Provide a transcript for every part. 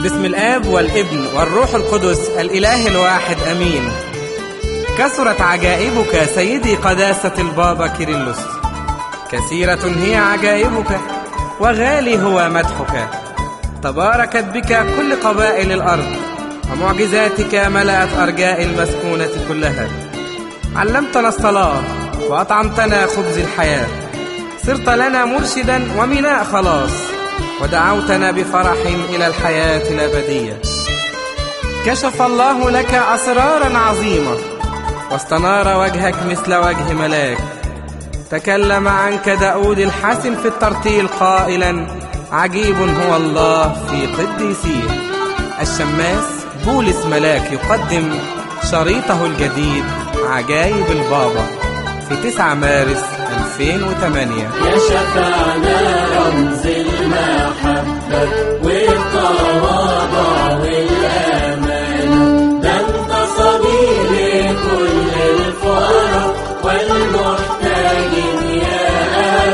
باسم الآب والابن والروح القدس الإله الواحد أمين كثرت عجائبك سيدي قداسة البابا كيرلس كثيرة هي عجائبك وغالي هو مدحك تباركت بك كل قبائل الأرض ومعجزاتك ملأت أرجاء المسكونة كلها علمتنا الصلاة وأطعمتنا خبز الحياة صرت لنا مرشدا وميناء خلاص ودعوتنا بفرح إلى الحياة الأبدية كشف الله لك أسرارا عظيمة واستنار وجهك مثل وجه ملاك تكلم عنك داود الحسن في الترتيل قائلا عجيب هو الله في قديسيه الشماس بولس ملاك يقدم شريطه الجديد عجائب البابا في 9 مارس 2008 يا شفعنا رمز المحبة والتواضع والأمانة ده انت صديق كل الفقراء والمحتاجين يا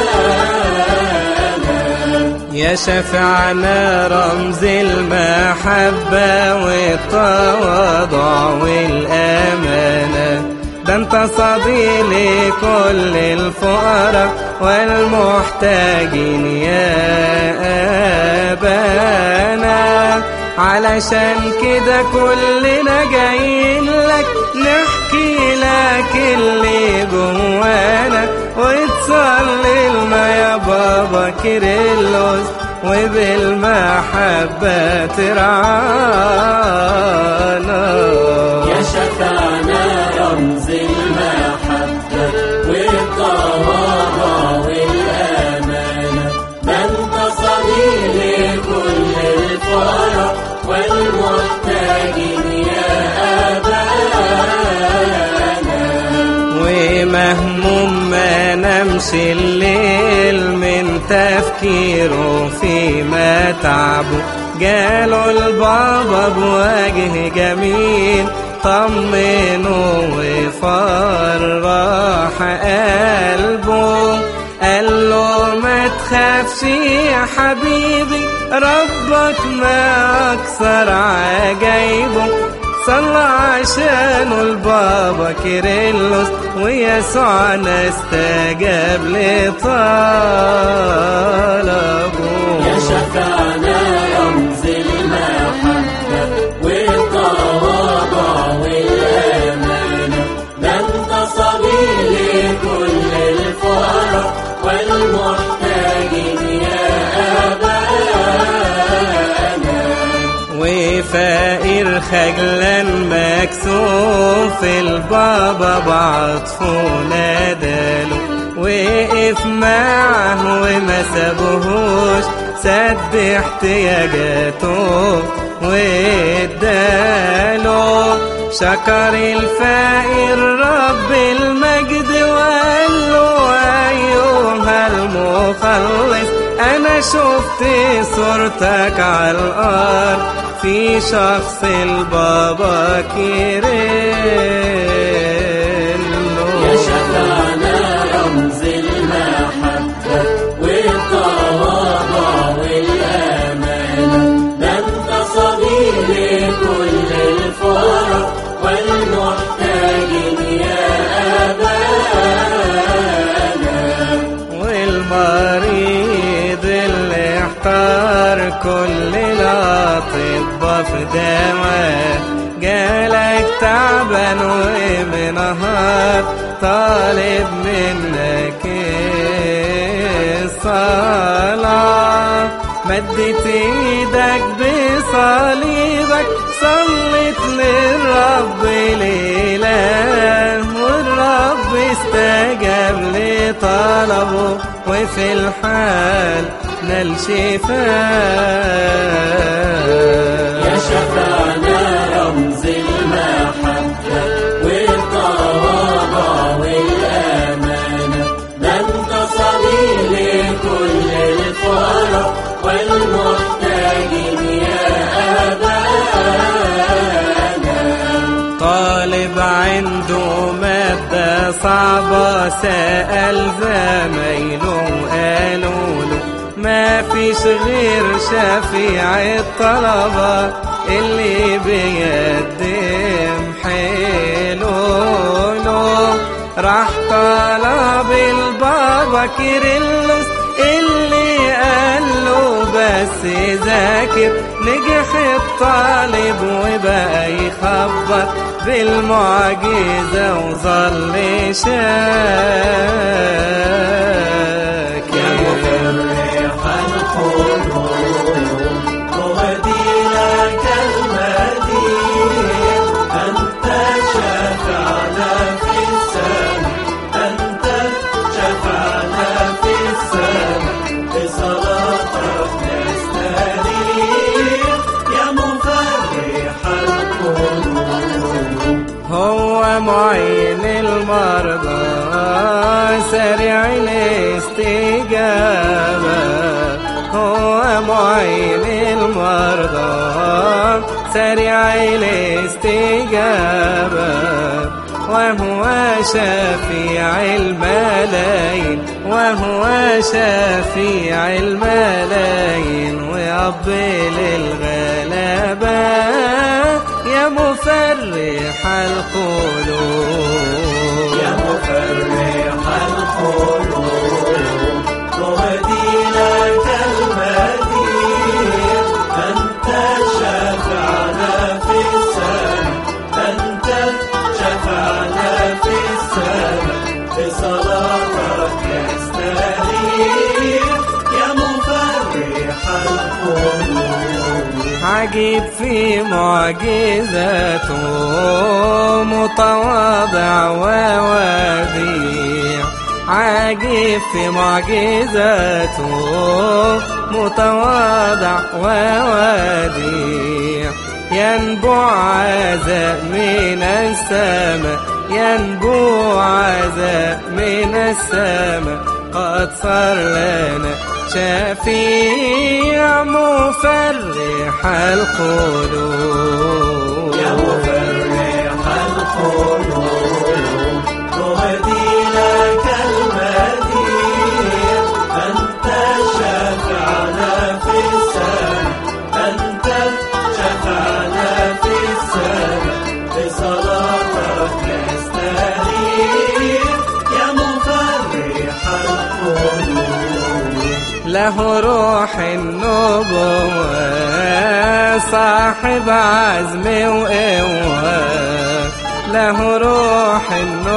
أبانا يا شفعنا رمز المحبة والتواضع والأمانة ده انت صديق لكل الفقراء والمحتاجين يا أبانا علشان كده كلنا جايين لك نحكي لك اللي جوانا وتصلي لنا يا بابا كيرلس وبالمحبة ترعانا يا شفعنا رمز المحبة والتواضع والأمانة ده انت صديق كل الفقراء والمحتاجين يا أبانا ومهموم ما نمشي الليل من تفكيره فيما تعبه جاله البابا بوجه جميل طمنه وفرح قلبه قال له ما تخافش يا حبيبي ربك ما أكثر عجايبه صلى عشانه البابا كيرلس ويسوعنا استجاب لطلبه يا شفعنا رمز المحبة والتواضع والأمانة ده انت صديق كل الفقراء والمحتاجين يا أبانا وفقير خجلا مكسوف البابا بعطفه ناداله وقف معه وما سابهوش سد احتياجاته واداله شكر الفقير رب المجد وقال له ايها المخلص انا شفت صورتك على الارض في شخص البابا كيرلو يا شفعنا رمز المحبة والتواضع والأمانة ده انت صديق كل الفقراء والمحتاجين يا أبانا والمريض اللي احتار كل الأطباء في دواء جالك تعبان ومنهار طالب منك الصلاة مدت ايدك بصليبك صلت للرب ليلة والرب استجاب لطلبه وفي الحال نال شفاء يا شفعنا رمز المحبة والتواضع والأمانة ده انت صديق كل الفقراء والمحتاجين يا أبانا طالب عنده مادة صعبة سأل زمايله قالوا له ما فيش غير شفيع الطلبة اللي بيقدم حلوله راح طلب البابا كيرلس اللي قال له بس ذاكر نجح الطالب وبقى يخبط بالمعجزة وظل يا شاكر مفرح القلوب ووديلك المدين أنت شفعنا في السماء أنت شفعنا في السماء بصلاتك نستنير يا مفرح القلوب هو معين المرضى سريع الاستجابة هو معين المرضى سريع الاستجابة وهو شفيع الملايين وهو شفيع الملايين ويب للغلبة يا مفرح القلوب يا مفرح القلوب ووديلك المدين أنت شفعنا في السماء أنت شفعنا في السماء بصلاتك نستنير يا مفرح القلوب عجيب في معجزاته متواضع ووديع عجيب في معجزاته متواضع ووديع ينبوع عزاء من السماء ينبوع عزاء من السماء قد صار لنا شفيع مفرح القلوب يا مفرح القلوب ووديلك المدين أنت شفعنا في السماء أنت شفعنا في السماء بصلاتك نستنير يا مفرح القلوب له روح النبوة صاحب عزم وقوة له روح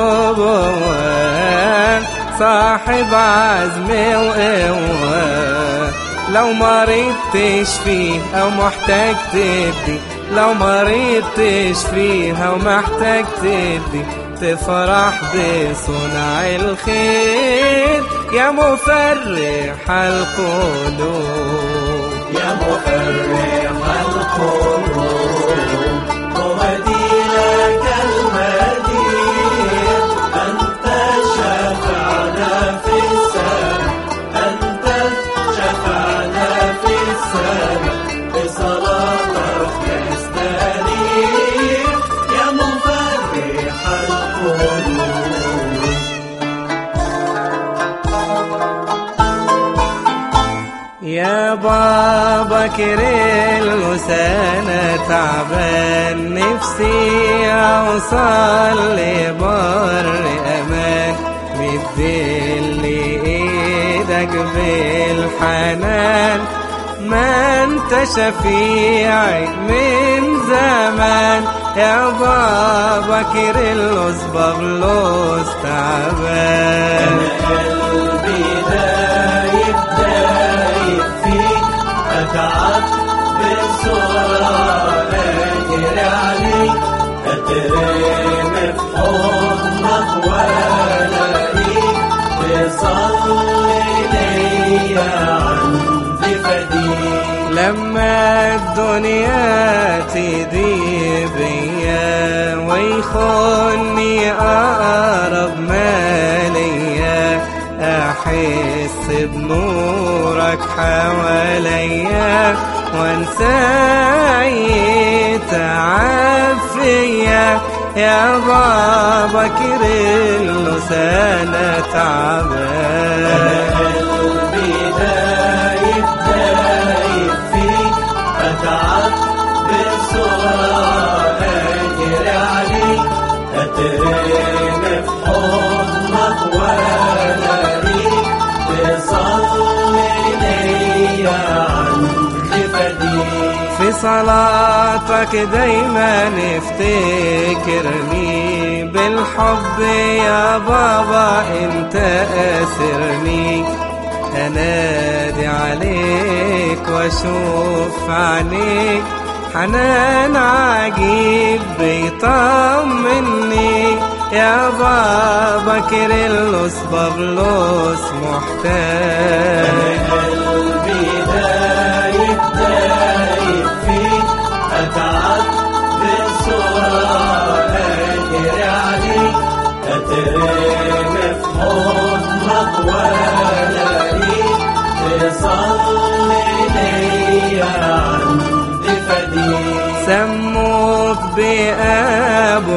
النبوة صاحب عزم وقوة لو مريض تشفيه أو محتاج تدي لو مريض تشفيه أو محتاج تدي تفرح بصنع الخير يا مفرح القلوب يا مفرح القلوب ووديلك المدين أنت شفعنا في السماء أنت شفعنا في السماء بصلاتك نستنير يا مفرح القلوب يا بابا كريلوس انا تعبان نفسي اوصل لبر امان مدلي ايدك بالحنان ما انت شفيعي من زمان يا بابا كيرلس بابلوس تعبان قلبي دايب دايب فيك أتعب بسرعة أجري عليك أترمي في حضنك وألاقيك تصلي ليا عندي فديك لما الدنيا تضيق بيا ويخوني أقرب ما ليا أحس بنورك حواليا وانسى تعب فيا يا بابا كيرلس أنا تعبان قلبي دايب عندي فديك في صلاتك دايما افتكرني بالحب يا بابا انت اسرني انادي عليك واشوف عينيك حنان عجيب بيطمني يا بابا كيرلس بابلوس محتاج قلبي دايب دايب فيك أتعب بسرعة أجري عليك أترمي في حضنك وألاقيك تصلي ليا عندي فديك سموك بأبو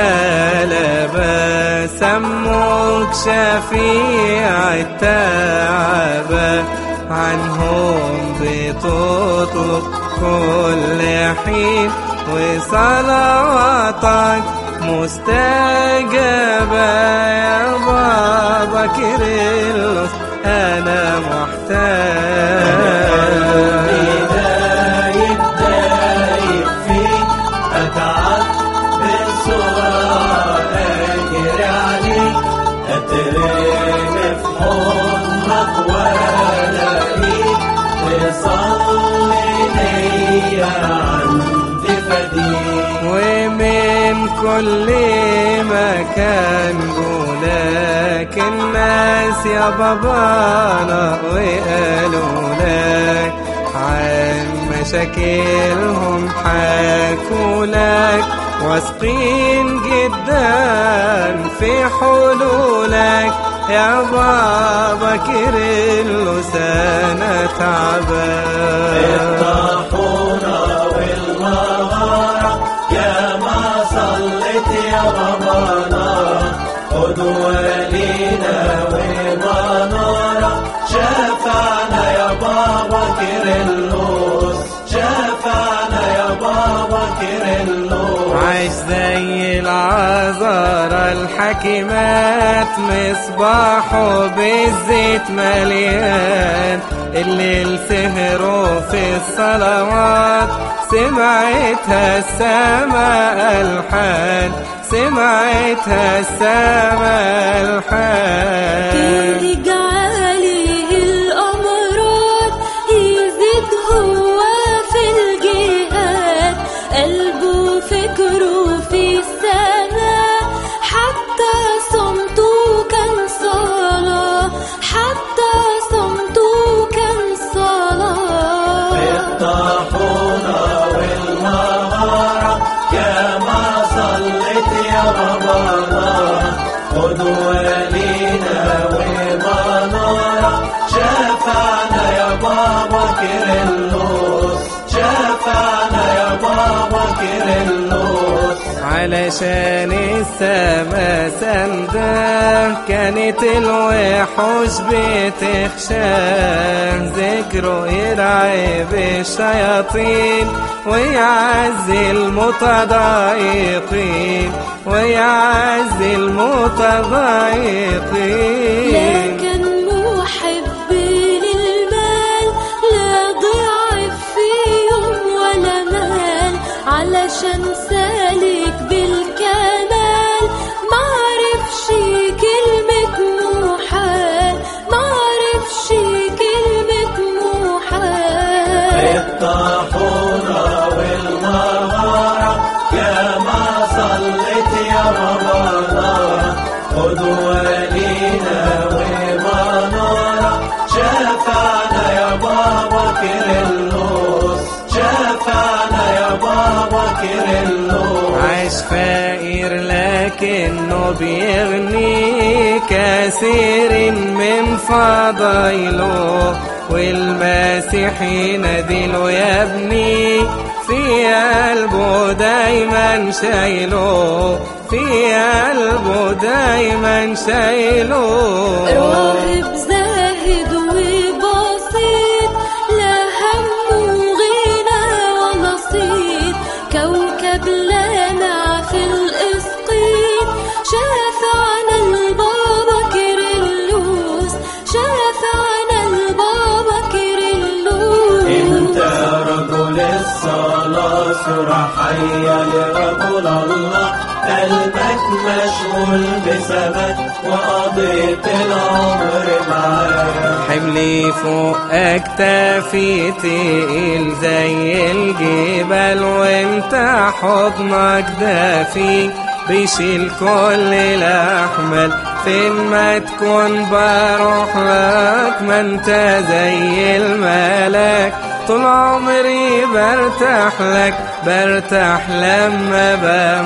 الغلبة سموك شفيع التعبة عنهم بتطلب كل حين وصلواتك مستجابة يا بابا كيرلس أنا محتاج دايب دايب فيك أتعب بسرعة أجري عليك أترمي في حضنك وألاقيك تصلي ليا عندي فديك ومن كل مكان جولاك الناس يا بابانا وقالوا لك عن مشاكلهم حكوا لك واثقين جدا في حلولك يا بابا كيرلس انا تعبان الطاحونة والمغارة يا ما صليت يا بابانا قدوة لينا ومنارة شفعنا يا بابا كيرلس شفعنا يا بابا كيرلس عايش زي العذارى الحكيمات مصباحه بالزيت مليان الليل سهروا في الصلوات سمعتها السماء الحان سمعتها السماء الحان يجعله الأمراض يزيد هو في الجهاد قلبه فكره في السماء حتى صمته كان صلاة حتى صمته كان صلاة الطاحونة والمغارة يا ما صليت يا بابانا قدوة لينا ومنارة شفعنا يا بابا كيرلس شفعنا يا بابا كيرلس علشان السما سندة كانت الوحوش بتخشى ذكره يرعب الشياطين ويعزي المتضايقين ويعزي المتضايقين لكن محب للمال لا ضعف في يوم ولا مال علشان سالك بالكمال معرفش كلمة محال معرفش كلمة محال الطاحونة والمغارة يا ما صليت يا بابانا قدوة لينا ومنارة شفعنا يا بابا كيرلس شفعنا يا بابا كيرلس عايش فقير لكنه بيغني كثير من فضايله والمسيح يناديله يا ابني في قلبه دايما شايله في قلبه دايما شايله راهب زاهد وبسيط لا هم غنى ولا صيت كوكب لامع في الاسقيط شافعنا البابا كيرلس شافعنا البابا كيرلس صورة حية لرجل الله قلبك مشغول بسبب وقضيت العمر معاه حملي فوق اكتافي تقيل زي الجبال وانت حضنك دافي بيشيل كل الاحمال فين ما تكون بروح لك ما انت زي الملاك طول عمري برتاح لك برتاح لما بقى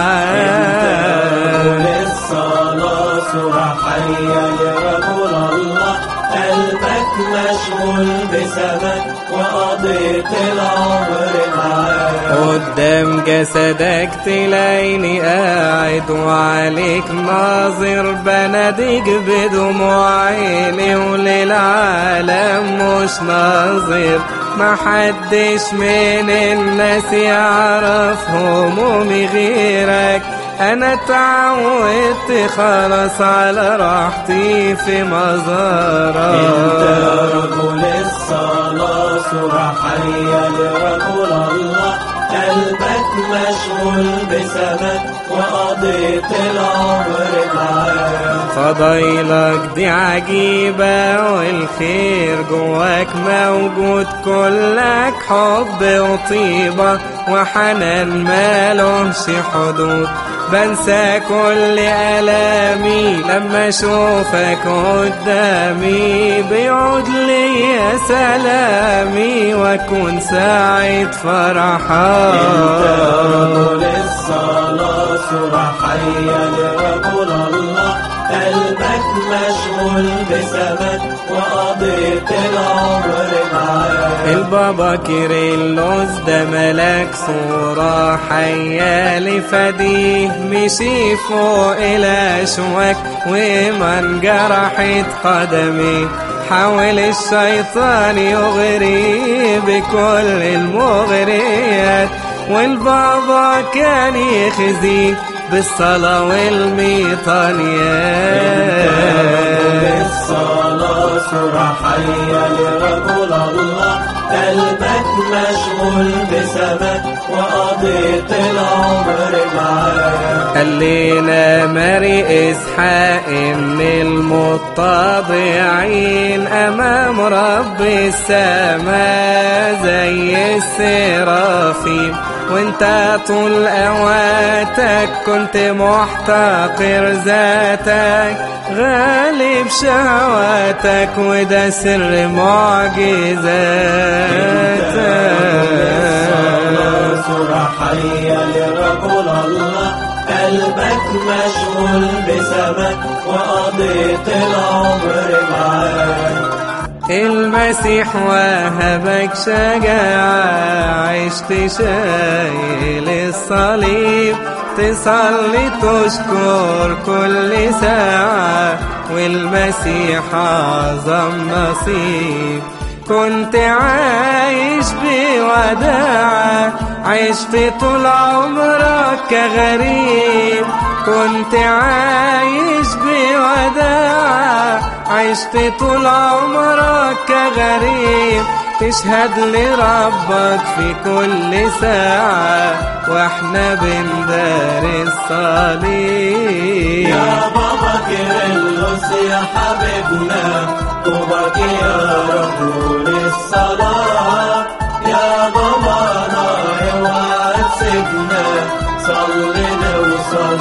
معاك للصلاة صورة حية لرجل الله قلبك مشغول بسبب وقضيت العمر معاه قدام جسدك تلاقيني قاعد وعليك ناظر بناديك بدموع عيني وللعالم مش ناظر محدش من الناس يعرف همومي غيرك انا اتعودت خلاص على راحتي في انت مزارك رجل الصلاة صورة حية لرجل الله قلبك مشغول بسبب وقضيت العمر معاه فضايلك دي عجيبة والخير جواك موجود كلك حب وطيبة وحنان مالهش حدود بنسى كل ألامي لما أشوفك قدامي بيعود لي سلامي وأكون سعيد انت فرحان رجل الصلاة صورة حية لرجل الله قلبك مشغول بسبب وقضيت العمر معاه البابا كيرلس ده ملاك صورة حية لفديه مشي فوق الأشواك ومن جرحت قدمي حاول الشيطان يغري بكل المغريات والبابا كان يخزي بالصلاة والميطانيات الصلاة صورة حية لرجل الله قلبك مشغول بسبب وقضيت العمر معاه خلينا ماري اسحاق ان المتضعين امام رب السماء زي السرافيم وانت طول اوقاتك كنت محتقر ذاتك غالب شهواتك وده سر معجزاتك صورة حية لرجل الله قلبك مشغول بسبب وقضيت العمر معاه المسيح وهبك شجاعة عشت شايل الصليب تصلي تشكر كل ساعة والمسيح أعظم نصيب كنت عايش بوداعة عشت طول عمرك كغريب كنت عايش بوداعة عشت طول عمرك كغريب تشهد لربك في كل ساعة واحنا بندار الصليب يا بابا كيرلس يا حبيبنا طوبك يا رجل الصلاة يا بابا اوعى تسيبنا صلي نوصل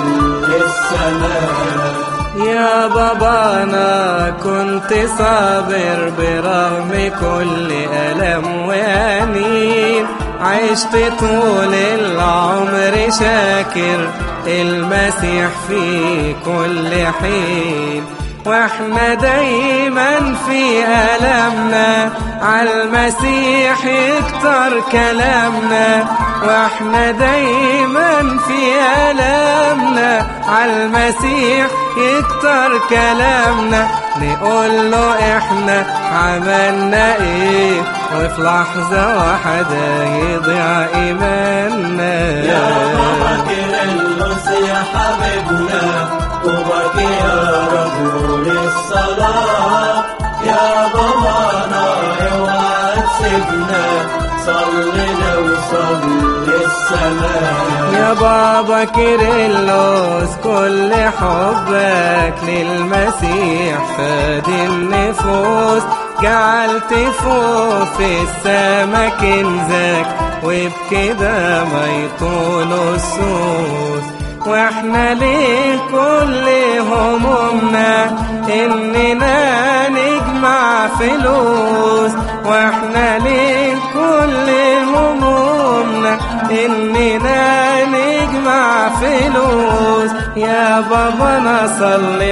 للسماء يا بابا أنا كنت صابر برغم كل ألم وأنين عشت طول العمر شاكر المسيح في كل حين واحنا دايما في ألمنا عالمسيح يكتر كلامنا واحنا دايما في ألمنا عالمسيح يكتر كلامنا نقول له احنا عملنا ايه وفي لحظة واحدة يضيع ايماننا يا بابا كيرلس يا حبيبنا طوبك يا رجل الصلاة يا بابا اوعى تسيبنا صلي نوصل للسماء يا بابا كيرلس كل حبك للمسيح فاد النفوس جعلت فوق في السما كنزك وبكده ما يطول السوس واحنا ليه كل همومنا اننا نجمع فلوس واحنا ليه كل همومنا اننا نجمع فلوس يا بابا نصلي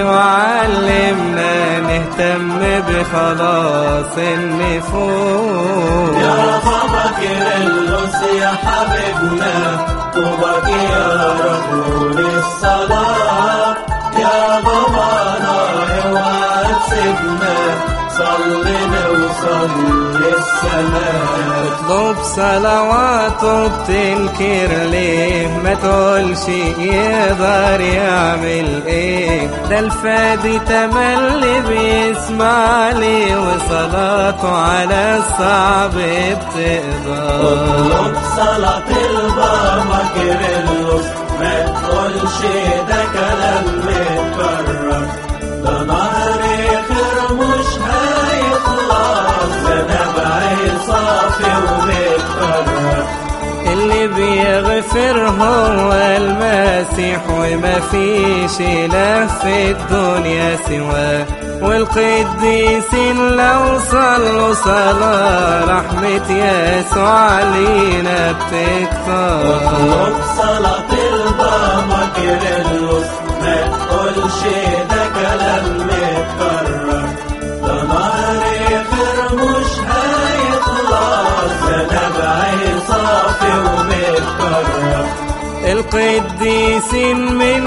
وعلمنا نهتم بخلاص النفوس يا بابا كيرلس يا حبيبنا طوبك يا رسول الصلاة يا بابا نار اوعى تسيبنا صلي نوصل للسماء اطلب صلوات وبتنكر ليه ما تقولش يقدر يعمل ايه ده الفادي تملي بيسمع لي وصلاته على الصعب بتقدر اطلب صلاة البابا كيرلس ما تقولش ده كلام متكرر ده نهر خير مش هيخلص ده نبع صافي ومتكرر اللي بيغفر هو المسيح وما فيش لا في الدنيا سواه والقديسين لو صلوا صلاة رحمة يسوع علينا بتكتر اطلب صلاة البابا كيرلس ما تقولش ده كلام متكرر ده نهر خير مش هيخلص ده نبع صافي ومتكرر القديسين من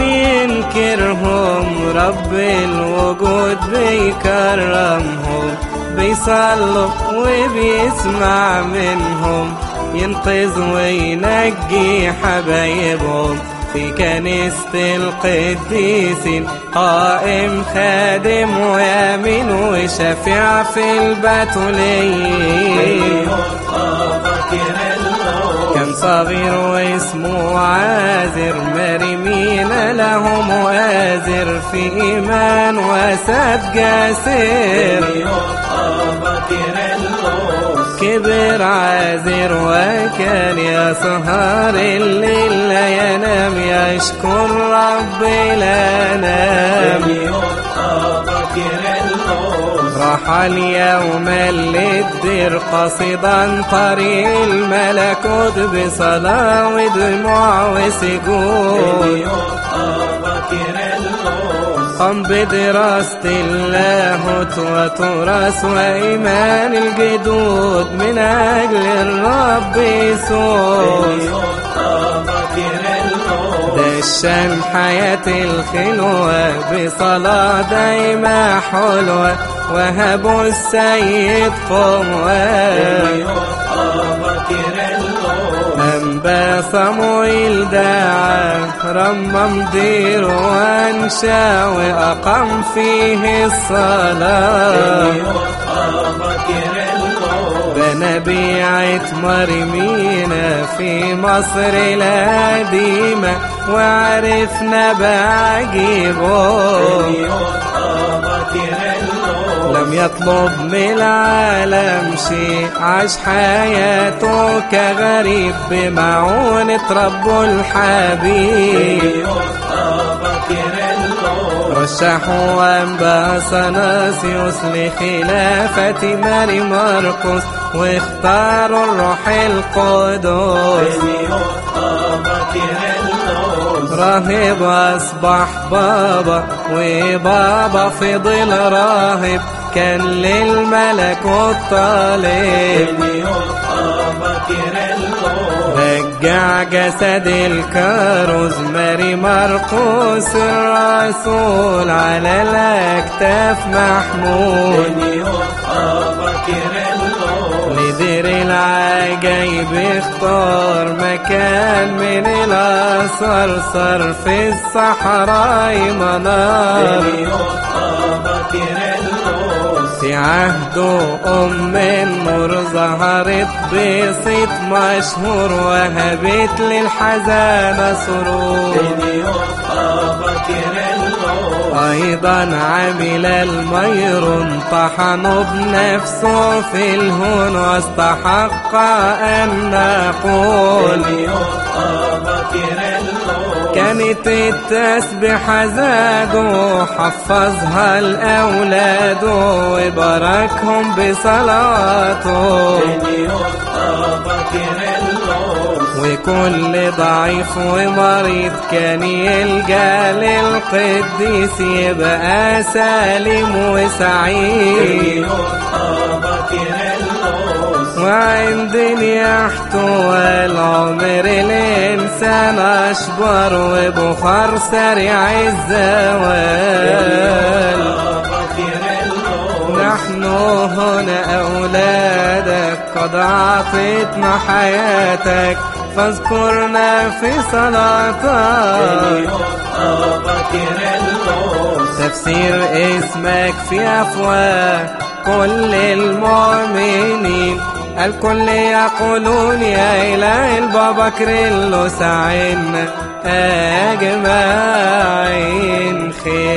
ينكرهم رب الوجود بيكرمهم بيصلوا وبيسمع منهم ينقذ وينجي حبايبهم في كنيسة القديسين قائم خادم ويامين وشفيع في البتولية كان صغير واسمه عازر مرمين له مؤازر في إيمان وسد جاسر كبر عازر وكان يسهر الليل لا ينام يشكر رب لا نام رحل يوما للدير قصدا طريق الملكوت بصلاة ودموع وسجود قم بدراسة اللاهوت وتراث وإيمان الجدود من أجل الرب يسوع دشان حياة الخلوة بصلاة دايما حلوة وهبوا السيد قوة أنبا صمويل دعا رمم دير وانشا وأقام فيه الصلاة بنى بيعة مرمينا في مصر القديمة وعرفنا بعجيبه لم يطلب من العالم شيء عاش حياته كغريب بمعونة ربه الحبيب رشحوا أنبا سناسيوس لخلافة ماري مرقس واختاروا الروح القدس راهب أصبح بابا وبابا فضل راهب كان للملكوت طالب رجع جسد الكاروز ماري مرقوس الرسول على الأكتاف محمول لدير العجايب اختار مكان من الأثر صار في الصحراء منار في عهده أم النور ظهرت بصيت مشهور وهبت للحزانة سرور تاني يبقى بكر اللوز أيضا عمل الميرون طحنوا بنفسه في الهون واستحق أن نقول تاني يبقى بكر اللوز كانت التسبيحة زادوا حفظها الأولاد وباركهم بصلاته تاني يبقى بكر اللوز وكل ضعيف ومريض كان يلقى للقديس يبقى سالم تاني وسعيد يبقى بكر اللوز وعند يحتوى العمر الإنسان أشبر وبخار سريع الزوال بكر اللوز نحن هنا أولادك قد أعطيتنا حياتك فاذكرنا في تاني صلاتك يبقى بكر اللوز تفسير اسمك في أفواه كل المؤمنين الكل يقولون يا إله البابا كريلو سعينا أجمعين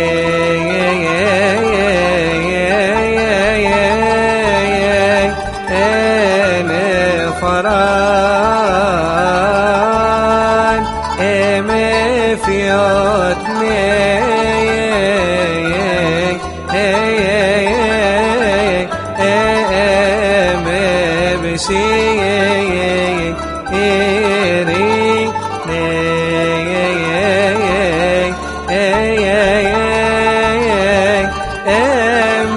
خير فران ام فيوت ام بشيري ام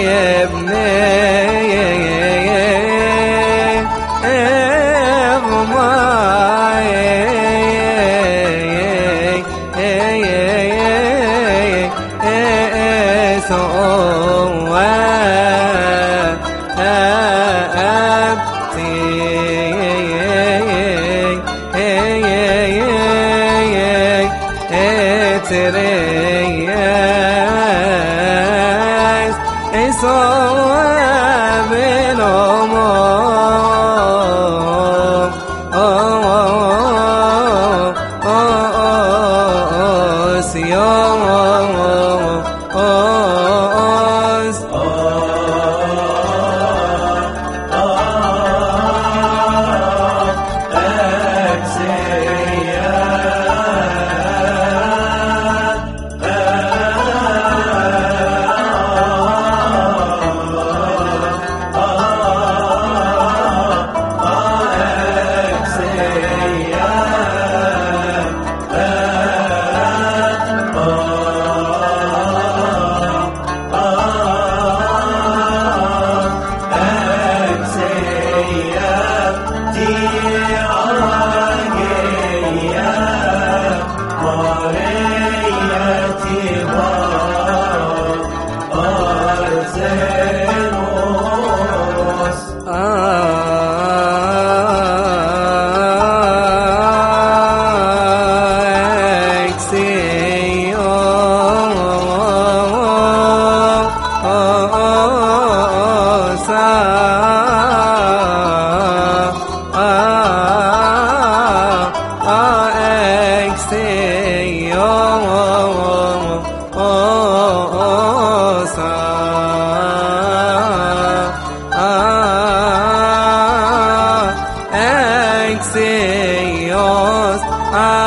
ترياس إصواب الأمور Axios